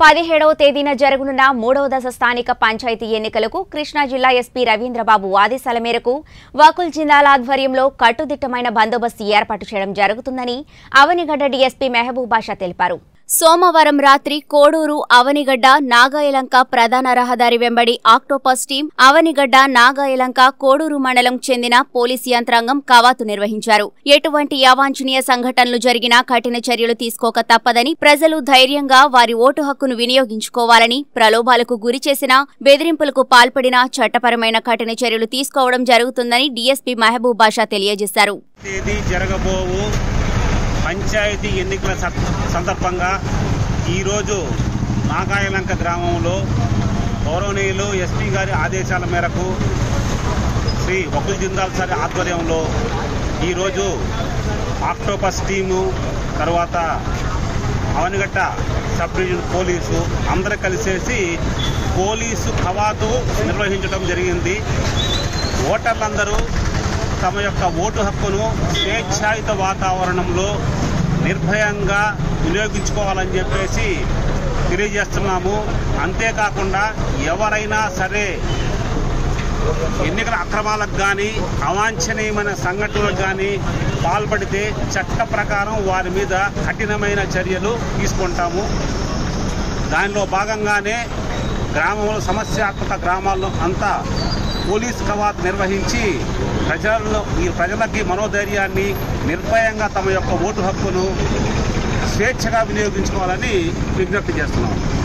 పదిహేడవ తేదీన జరగనున్న మూడవ దశ స్థానిక పంచాయతీ ఎన్నికలకు కృష్ణా జిల్లా ఎస్పీ రవీంద్రబాబు ఆదేశాల మేరకు వకుల్ జిందాల్ ఆధ్వర్యంలో కట్టుదిట్టమైన బందోబస్తు ఏర్పాటు చేయడం జరుగుతుందని అవనిగడ్డ డీఎస్పీ మెహబూబ్ బాషా తెలిపారు సోమవారం రాత్రి కోడూరు అవనిగడ్డ నాగాయలంక ప్రధాన రహదారి వెంబడి ఆక్టోపస్ టీం అవనిగడ్డ నాగాయలంక కోడూరు మండలం చెందిన పోలీసు యంత్రాంగం కవాతు నిర్వహించారు ఎటువంటి అవాంఛనీయ సంఘటనలు జరిగినా కఠిన చర్యలు తీసుకోక తప్పదని ప్రజలు ధైర్యంగా వారి ఓటు హక్కును వినియోగించుకోవాలని ప్రలోభాలకు గురి చేసినా బెదిరింపులకు పాల్పడినా చట్టపరమైన కఠిన చర్యలు తీసుకోవడం జరుగుతుందని డీఎస్పీ మహబూబ్ బాషా తెలియజేశారు తేదీ జరగబోవు పంచాయతీ ఎన్నికల స- సందర్భంగా ఈరోజు నాగాయలంక గ్రామంలో గౌరవనీయులు ఎస్పీ గారి ఆదేశాల మేరకు శ్రీ వకుల్ జిందాల్ సార్ ఆధ్వర్యంలో ఈరోజు ఆక్టోపస్ టీము తర్వాత అవనిగట్ట సబ్ డివిజన్ పోలీసు అందరూ కలిసేసి పోలీసు కవాతు నిర్వహించడం జరిగింది ఓటర్లందరూ తమ యొక్క ఓటు హక్కును స్వేచ్ఛాయుత వాతావరణంలో నిర్భయంగా వినియోగించుకోవాలని చెప్పేసి తెలియజేస్తున్నాము అంతేకాకుండా ఎవరైనా సరే ఎన్నికల అక్రమాలకు కానీ అవాంఛనీయమైన సంఘటనలకు కానీ పాల్పడితే చట్ట ప్రకారం వారి మీద కఠినమైన చర్యలు తీసుకుంటాము దానిలో భాగంగానే గ్రామంలో సమస్యాత్మక గ్రామాల్లో అంతా పోలీస్ కవాత్ నిర్వహించి ప్రజల్లో ఈ ప్రజలకి మనోధైర్యాన్ని నిర్భయంగా తమ యొక్క ఓటు హక్కును స్వేచ్ఛగా వినియోగించుకోవాలని విజ్ఞప్తి చేస్తున్నాం